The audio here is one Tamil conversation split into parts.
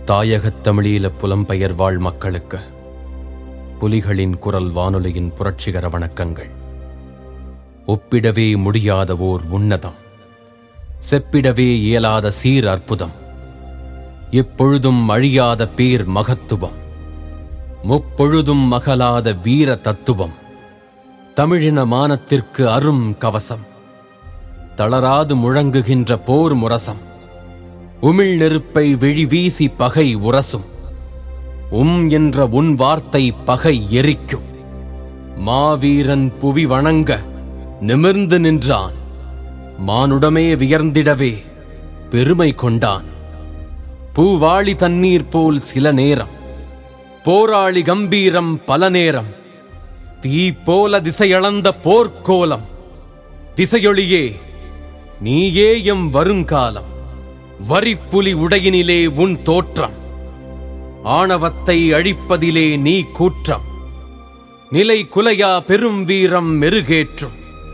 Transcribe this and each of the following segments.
தாயகத் தமிழீழ புலம்பெயர் வாழ் மக்களுக்கு புலிகளின் குரல் வானொலியின் புரட்சிகர வணக்கங்கள் ஒப்பிடவே முடியாத ஓர் உன்னதம் செப்பிடவே இயலாத சீர் அற்புதம் எப்பொழுதும் அழியாத பேர் மகத்துவம் முப்பொழுதும் மகலாத வீர தத்துவம் தமிழின மானத்திற்கு அரும் கவசம் தளராது முழங்குகின்ற போர் முரசம் உமிழ் நெருப்பை விழி வீசி பகை உரசும் உம் என்ற உன் வார்த்தை பகை எரிக்கும் மாவீரன் புவி வணங்க நிமிர்ந்து நின்றான் மானுடமே வியர்ந்திடவே பெருமை கொண்டான் பூவாளி தண்ணீர் போல் சில நேரம் போராளி கம்பீரம் பல நேரம் தீ போல திசையளந்த போர்க்கோலம் திசையொளியே நீயே எம் வருங்காலம் வரிப்புலி உடையினிலே உன் தோற்றம் ஆணவத்தை அழிப்பதிலே நீ கூற்றம் நிலை குலையா பெரும் வீரம் மெருகேற்றும்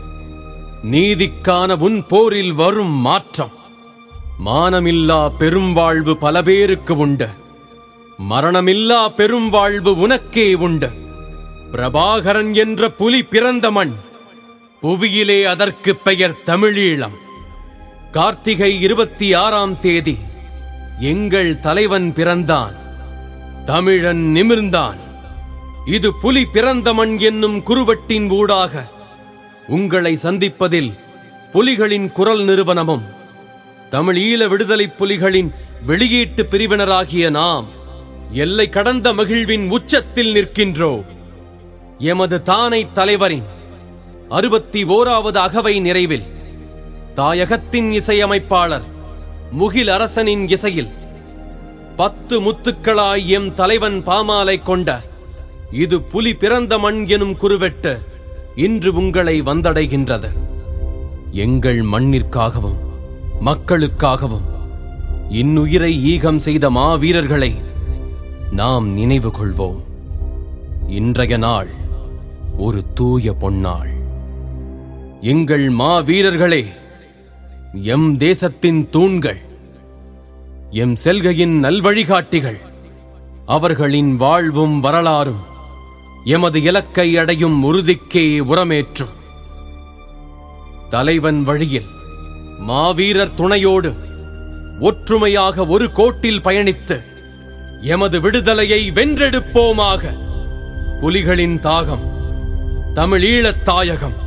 நீதிக்கான உன் போரில் வரும் மாற்றம் மானமில்லா பெரும் வாழ்வு பல பேருக்கு உண்டு மரணமில்லா பெரும் வாழ்வு உனக்கே உண்டு பிரபாகரன் என்ற புலி பிறந்த மண் புவியிலே அதற்கு பெயர் தமிழீழம் கார்த்திகை இருபத்தி ஆறாம் தேதி எங்கள் தலைவன் பிறந்தான் தமிழன் நிமிர்ந்தான் இது புலி பிறந்த மண் என்னும் குறுவட்டின் ஊடாக உங்களை சந்திப்பதில் புலிகளின் குரல் நிறுவனமும் தமிழீழ விடுதலை புலிகளின் வெளியீட்டு பிரிவினராகிய நாம் எல்லை கடந்த மகிழ்வின் உச்சத்தில் நிற்கின்றோம் எமது தானை தலைவரின் அறுபத்தி ஓராவது அகவை நிறைவில் தாயகத்தின் இசையமைப்பாளர் முகில் அரசனின் இசையில் பத்து முத்துக்களாய் எம் தலைவன் பாமாலை கொண்ட இது புலி பிறந்த மண் எனும் குறுவெட்டு இன்று உங்களை வந்தடைகின்றது எங்கள் மண்ணிற்காகவும் மக்களுக்காகவும் இன்னுயிரை ஈகம் செய்த மாவீரர்களை நாம் நினைவு கொள்வோம் இன்றைய நாள் ஒரு தூய பொன்னாள் எங்கள் மாவீரர்களே எம் தேசத்தின் தூண்கள் எம் செல்கையின் நல்வழிகாட்டிகள் அவர்களின் வாழ்வும் வரலாறும் எமது இலக்கை அடையும் உறுதிக்கே உரமேற்றும் தலைவன் வழியில் மாவீரர் துணையோடு ஒற்றுமையாக ஒரு கோட்டில் பயணித்து எமது விடுதலையை வென்றெடுப்போமாக புலிகளின் தாகம் தமிழீழத் தாயகம்